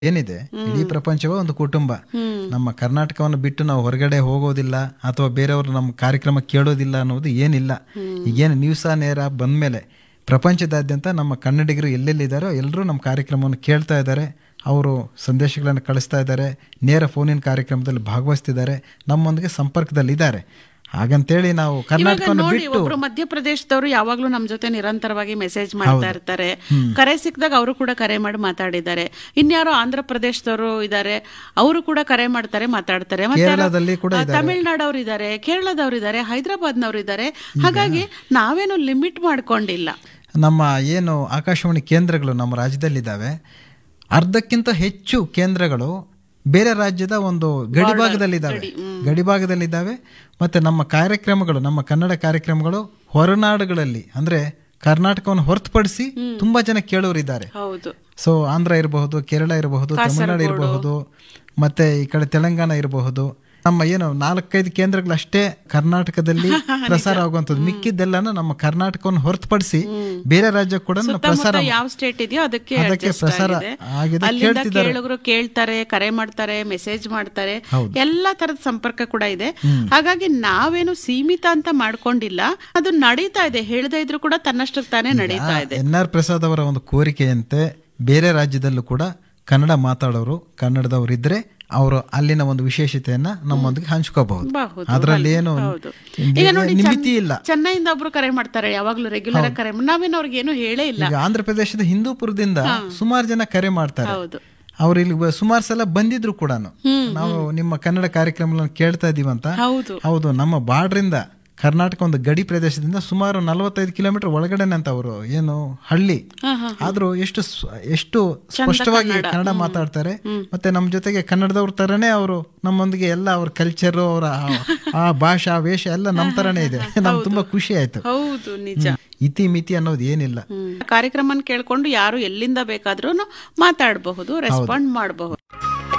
ಏನಿದೆ ಇಡೀ ಪ್ರಪಂಚವೇ ಒಂದು ಕುಟುಂಬ ನಮ್ಮ ಕರ್ನಾಟಕವನ್ನು ಬಿಟ್ಟು ನಾವು ಹೊರಗಡೆ ಹೋಗೋದಿಲ್ಲ ಅಥವಾ ಬೇರೆಯವರು ನಮ್ಮ ಕಾರ್ಯಕ್ರಮ ಕೇಳೋದಿಲ್ಲ ಅನ್ನೋದು ಏನಿಲ್ಲ ಈಗೇನು ನ್ಯೂಸ ನೇರ ಬಂದ್ಮೇಲೆ ಪ್ರಪಂಚದಾದ್ಯಂತ ನಮ್ಮ ಕನ್ನಡಿಗರು ಎಲ್ಲೆಲ್ಲಿದ್ದಾರೋ ಎಲ್ಲರೂ ನಮ್ಮ ಕಾರ್ಯಕ್ರಮವನ್ನು ಕೇಳ್ತಾ ಇದ್ದಾರೆ ಅವರು ಸಂದೇಶಗಳನ್ನು ಕಳಿಸ್ತಾ ಇದ್ದಾರೆ ನೇರ ಫೋನಿನ ಕಾರ್ಯಕ್ರಮದಲ್ಲಿ ಭಾಗವಹಿಸ್ತಿದ್ದಾರೆ ನಮ್ಮೊಂದಿಗೆ ಸಂಪರ್ಕದಲ್ಲಿದ್ದಾರೆ ಹಾಗಂತೇಳಿ ನಾವು ಇವಾಗ ಕರ್ನಾಟಕವನ್ನು ನೋಡಿ ಬಿಟ್ಟು ಒಬ್ರು ಮಧ್ಯಪ್ರದೇಶದವರು ಯಾವಾಗ್ಲೂ ನಮ್ ಜೊತೆ ನಿರಂತರವಾಗಿ ಮೆಸೇಜ್ ಮಾಡ್ತಾ ಇರ್ತಾರೆ ಕರೆ ಸಿಕ್ಕಿದಾಗ ಅವರು ಕೂಡ ಕರೆ ಮಾಡಿ ಮಾತಾಡಿದ್ದಾರೆ ಇನ್ಯಾರೋ ಆಂಧ್ರ ಪ್ರದೇಶದವರು ಇದ್ದಾರೆ ಅವರು ಕೂಡ ಕರೆ ಮಾಡ್ತಾರೆ ಮಾತಾಡ್ತಾರೆ ಮತ್ತೆ ಯಾರೋ, ಕೇರಳದಲ್ಲಿ ಕೂಡ ಆ, ತಮಿಳ್ನಾಡವ್ರು ಇದ್ದಾರೆ ಕೇರಳದವ್ರು ಇದ್ದಾರೆ ಹೈದರಾಬಾದ್ನವ್ರು ಇದ್ದಾರೆ ಹಾಗಾಗಿ ನಾವೇನು ಲಿಮಿಟ್ ಮಾಡ್ಕೊಂಡಿಲ್ಲ ನಮ್ಮ ಏನು ಆಕಾಶವಾಣಿ ಕೇಂದ್ರಗಳು ನಮ್ಮ ರಾಜ್ಯದಲ್ಲಿದ್ದಾವೆ ಅರ್ಧಕ್ಕಿಂತ ಹೆಚ್ಚು ಕೇಂದ್ರಗಳು ಬೇರೆ ರಾಜ್ಯದ ಒಂದು ಗಡಿಭಾಗದಲ್ಲಿದ್ದಾವೆ ಗಡಿಭಾಗದಲ್ಲಿದ್ದಾವೆ ಮತ್ತೆ ನಮ್ಮ ಕಾರ್ಯಕ್ರಮಗಳು ನಮ್ಮ ಕನ್ನಡ ಕಾರ್ಯಕ್ರಮಗಳು ಹೊರನಾಡುಗಳಲ್ಲಿ ಅಂದ್ರೆ ಕರ್ನಾಟಕವನ್ನು ಹೊರತುಪಡಿಸಿ ತುಂಬಾ ಜನ ಕೇಳೋರಿದ್ದಾರೆ ಹೌದು ಸೊ ಆಂಧ್ರ ಇರಬಹುದು ಕೇರಳ ಇರಬಹುದು ತಮಿಳುನಾಡು ಇರಬಹುದು ಮತ್ತೆ ಈ ಕಡೆ ತೆಲಂಗಾಣ ಇರಬಹುದು ನಮ್ಮ ಏನು ನಾಲ್ಕೈದು ಕೇಂದ್ರಗಳು ಅಷ್ಟೇ ಕರ್ನಾಟಕದಲ್ಲಿ ಪ್ರಸಾರ ಆಗುವಂಥದ್ದು ಮಿಕ್ಕಿದ್ದೆಲ್ಲನ ನಮ್ಮ ಕರ್ನಾಟಕವನ್ನು ಹೊರತುಪಡಿಸಿ ಬೇರೆ ರಾಜ್ಯ ಕೂಡ ನಮ್ಮ ಪ್ರಸಾರ ಸುತ್ತಮುತ್ತ ಯಾವ ಸ್ಟೇಟ್ ಇದೆಯೋ ಅದಕ್ಕೆ ಅದಕ್ಕೆ adjust ಪ್ರಸಾರ ಆಗಿದೆ. ಆಗಿದೆ, ಅಲ್ಲಿಂದ ಕೇಳ್ತಿದ್ದಾರೆ. ಕೇಳುಗರು ಕೇಳ್ತಾರೆ ಕರೆ ಮಾಡ್ತಾರೆ ಮೆಸೇಜ್ ಮಾಡ್ತಾರೆ ಹೌದು. ಎಲ್ಲಾ ತರದ ಸಂಪರ್ಕ ಕೂಡ ಇದೆ ಹಾಗಾಗಿ ನಾವೇನು ಸೀಮಿತ ಅಂತ ಮಾಡ್ಕೊಂಡಿಲ್ಲ ಅದು ನಡೀತಾ ಇದೆ ಹೇಳದೇ ಇದ್ರು ಕೂಡ ತನ್ನಷ್ಟಕ್ಕೆ ತಾನೇ ನಡೀತಾ ಇದೆ ಎನ್ ಆರ್ ಪ್ರಸಾದ್ ಅವರ ಒಂದು ಕೋರಿಕೆಯಂತೆ ಬೇರೆ ರಾಜ್ಯದಲ್ಲೂ ಕೂಡ ಕನ್ನಡ ಮಾತಾಡೋರು ಕನ್ನಡದವರು ಇದ್ರೆ ಅವರು ಅಲ್ಲಿನ ಒಂದು ವಿಶೇಷತೆಯನ್ನ ನಮ್ಮೊಂದಿಗೆ ಹಂಚ್ಕೋಬಹುದು ಬಹುದು, ಅದರಲ್ಲಿ ಏನು ಹೌದು. ಈಗ ನೋಡಿ ನಿಮಿತಿ ಇಲ್ಲ ಚೆನ್ನೈಯಿಂದ ಒಬ್ರು ಕರೆ ಮಾಡ್ತಾರೆ ಯಾವಾಗ್ಲೂ ರೆಗ್ಯುಲರ್ ಕರೆ ಮಾಡ್- ನಾವೇನು ಅವ್ರಿಗೆ ಏನು ಹೇಳೇ ಇಲ್ಲ ಈಗ ಆಂಧ್ರ ಪ್ರದೇಶದ ಹಿಂದೂಪುರದಿಂದ ಸುಮಾರು ಜನ ಕರೆ ಮಾಡ್ತಾರೆ ಹೌದು ಅವ್ರು ಇಲ್ಲಿ ಬ- ಸುಮಾರು ಸಲ ಬಂದಿದ್ರು ಕೂಡ ನಾವು ನಿಮ್ಮ ಕನ್ನಡ ಕಾರ್ಯಕ್ರಮಗಳನ್ನು ಕೇಳ್ತಾ ಇದೀವಂತ ಹೌದು ಹೌದು ನಮ್ಮ ಬಾರ್ಡ್ರಿಂದ ಕರ್ನಾಟಕ ಒಂದು ಗಡಿ ಪ್ರದೇಶದಿಂದ ಸುಮಾರು ನಲವತ್ತೈದು ಕಿಲೋಮೀಟರ್ ಒಳಗಡೆನೆ ಅಂತ ಅವರು ಏನು ಹಳ್ಳಿ ಹಾ, ಹಾ. ಆದ್ರೂ ಎಷ್ಟು ಸ್ವ- ಎಷ್ಟು ಸ್ಪಷ್ಟವಾಗಿ ಕನ್ನಡ ಮಾತಾಡ್ತಾರೆ ಮತ್ತೆ ನಮ್ಮ ಜೊತೆಗೆ ಕನ್ನಡದವ್ರ ತರನೇ ಅವರು ನಮ್ಮೊಂದಿಗೆ ಎಲ್ಲ ಅವ್ರ ಕಲ್ಚರ್ ಅವರ ಆ ಭಾಷಾ ವೇಷ ಎಲ್ಲ ನಮ್ಮ ತರನೇ ಇದೆ ನಮ್ಗೆ ತುಂಬಾ ಖುಷಿ ಆಯ್ತು ಹೌದು ನಿಜ ಇತಿ ಮಿತಿ ಅನ್ನೋದು ಏನಿಲ್ಲ ಹ್ಮ್. ಕಾರ್ಯಕ್ರಮನ ಕೇಳ್ಕೊಂಡು ಯಾರು ಎಲ್ಲಿಂದ ಬೇಕಾದ್ರೂ ಮಾತಾಡಬಹುದು ರೆಸ್ಪಾಂಡ್ ಮಾಡಬಹುದು